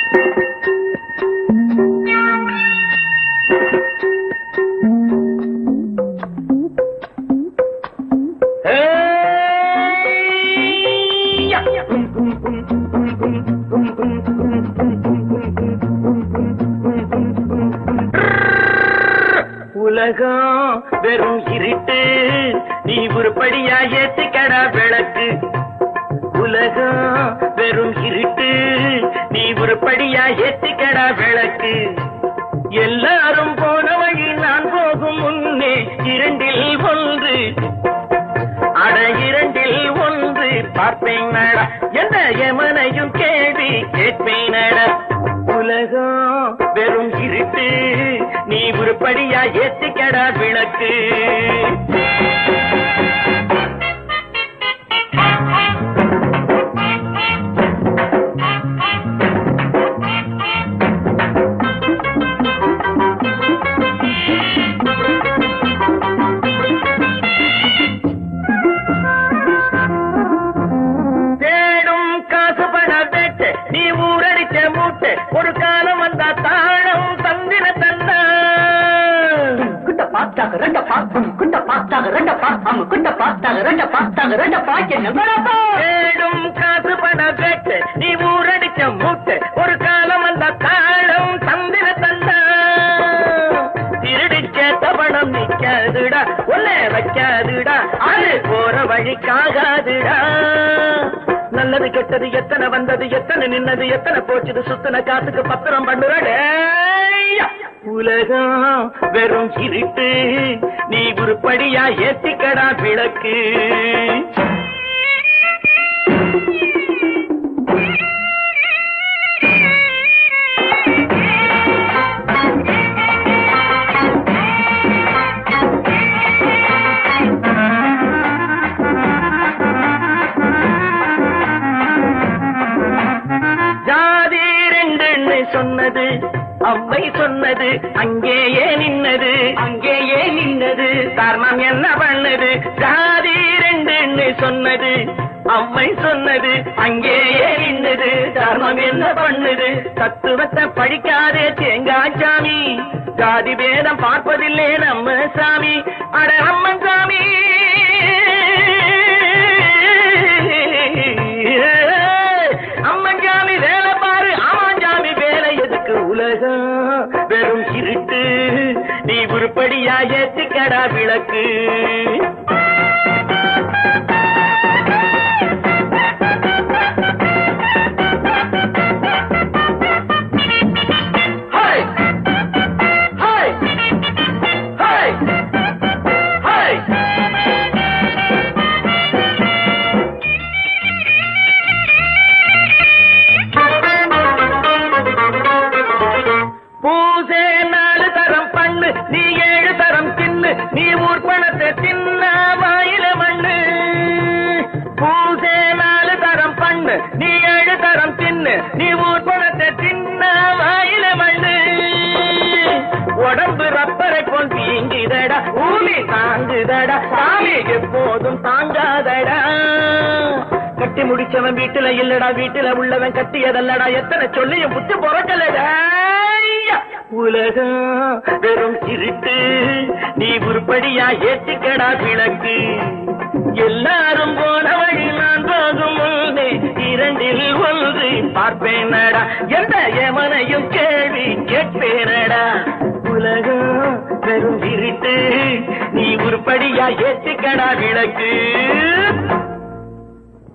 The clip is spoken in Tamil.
உலகம் வெறும் இருட்டு நீ உருப்படியா ஏத்திக்கடா விளக்கு உலகம் வெறும் இருட்டு நீ உருப்படியா ஏத்திக்கடா விளக்கு எல்லாரும் போன வழி நான் போகும் முன்னே இரண்டில் ஒன்று அட இரண்டில் ஒன்று பார்ப்பேன் நட எந்த எமனையும் கேள்வி கேட்பேன் நட உலகம் வெறும் இருட்டு நீ உருப்படியா ஏத்திக்கடா விளக்கு தேடும் காசு பண வேட்டு நீ ஊரடிச்ச மூட்டு ஒரு காலம் வந்தா தாழம் தந்திர தந்தா குண்ட பார்த்தாக ரெண்ட பார்த்தும் குண்ட பார்த்தாக ரெண்ட பார்த்தாம குண்ட பார்த்தாக ரெண்ட பார்த்தாக ரெண்ட பாக்க நம்பராப்பா தேடும் காசு பண வேட்டு நீ ஊரடிச்ச மூட்டு ஒரு காலம் வந்தா தாழம் தந்திர தந்தா திருடிச்ச தபணம் நிக்காதுடா உள்ள வைக்காதுடா அது போற வழிக்காகாதுடா நல்லது கெட்டது எத்தனை வந்தது எத்தனை நின்னது எத்தனை போச்சுது சுத்தன காசுக்கு பத்திரம் பண்ணுறடே உலகம் வெறும் இருட்டு நீ உருப்படியா ஏத்திக்கடா விளக்கு ஜாதி ரெண்டுன்னு சொன்னது அவ்வை சொன்னது அங்கேயே நின்னது அங்கேயே நின்னது காரணம் என்ன பண்ணது ஜாதி ரெண்டுன்னு சொன்னது அவ்வை சொன்னது அங்கேயே நின்னது தர்மம் என்ன பண்ணுது தத்துவத்தை படிக்காதே தேங்காய் சாமி ஜாதி பேதம் பார்ப்பதில்லே நம்ம சாமி அட அம்மன் சாமி அம்மன் சாமி வேலை பாரு ஆமான் சாமி வேலை எதுக்கு உலகம் வெறும் இருட்டு நீ உருப்படியா ஏத்திக்கடா விளக்கு ஹாய் ஹாய் ஹாய் ஹாய் பூசே நாலு தரம் பண்ணு நீ ஏழு தரம் தின்னு நீ ஊர் பணத்தை தின்ன வாயில மண்ணு பூசே நாலு தரம் பண்ணு நீ ஏழு தரம் தின்னு நீ ஊர் பணத்தை தின்ன வாயில மண்ணு உடம்பு ரப்பரை போல் வீங்கிதடா ஊமி தாங்குதடா சாமி எப்போதும் தாங்காதடா கட்டி முடிச்சவன் வீட்டுல இல்லடா வீட்டுல உள்ளவன் கட்டியதல்லடா எத்தனை சொல்லியும் புத்தி பொறக்கலடா ஐயா! உலகம் வெறும் இருட்டு நீ உருப்படியா ஏத்திக்கடா விளக்கு எல்லாரும் போன வழி நான் போகும் முன்னே இரண்டில் ஒன்று பார்ப்பேனடா எந்த எமனையும் கேள்வி கேட்பேனடா உலகம் வெறும் இருட்டு நீ உருப்படியா ஏத்திக்கடா விளக்கு